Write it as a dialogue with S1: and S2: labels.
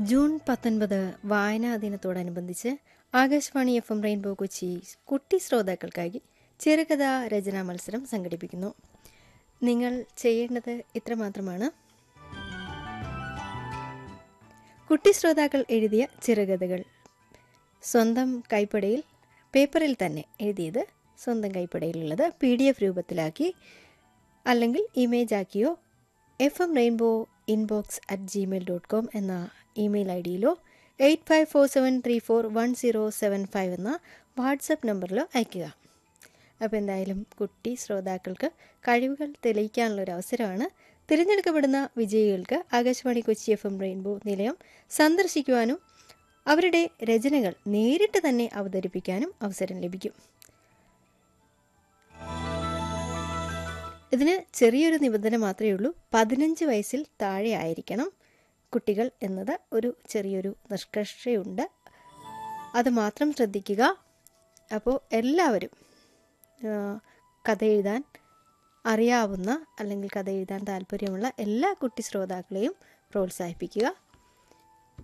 S1: June പത്തൊൻപത് വായനാ ദിനത്തോടനുബന്ധിച്ച് Akashvani F M rainbow Kochi കുട്ടി ശ്രോതാക്കൾക്കായി ചെറുകഥാ രചനാ മത്സരം സംഘടിപ്പിക്കുന്നു നിങ്ങൾ ചെയ്യേണ്ടത് ഇത്രമാത്രമാണ് കുട്ടി ശ്രോതാക്കൾ എഴുതിയ ചെറുകഥകൾ സ്വന്തം കൈപ്പടയിൽ പേപ്പറിൽ തന്നെ എഴുതിയത് സ്വന്തം കൈപ്പടയിലുള്ളത് പി ഡി എഫ് രൂപത്തിലാക്കി അല്ലെങ്കിൽ ഇമേജ് ആക്കിയോ F M rainbow inbox at gmail dot com എന്ന ഇമെയിൽ ഐ ഡിയിലോ eight five four seven three four one zero seven five എന്ന വാട്സപ്പ് നമ്പറിലോ അയയ്ക്കുക അപ്പോൾ എന്തായാലും കുട്ടി ശ്രോതാക്കൾക്ക് കഴിവുകൾ തെളിയിക്കാനുള്ള ഒരു അവസരമാണ് തിരഞ്ഞെടുക്കപ്പെടുന്ന വിജയികൾക്ക് Akashvani Kochi F M rainbow നിലയം സന്ദർശിക്കുവാനും അവരുടെ രചനകൾ നേരിട്ട് തന്നെ അവതരിപ്പിക്കാനും അവസരം ലഭിക്കും ഇതിന് ചെറിയൊരു നിബന്ധന മാത്രമേ ഉള്ളൂ പതിനഞ്ച് വയസ്സിൽ താഴെ ആയിരിക്കണം കുട്ടികൾ എന്നത് ഒരു ചെറിയൊരു നിഷ്കർഷയുണ്ട് അത് മാത്രം ശ്രദ്ധിക്കുക അപ്പോൾ എല്ലാവരും ആ, കഥ എഴുതാൻ അറിയാവുന്ന അല്ലെങ്കിൽ കഥ എഴുതാൻ താല്പര്യമുള്ള എല്ലാ കുട്ടി ശ്രോതാക്കളെയും പ്രോത്സാഹിപ്പിക്കുക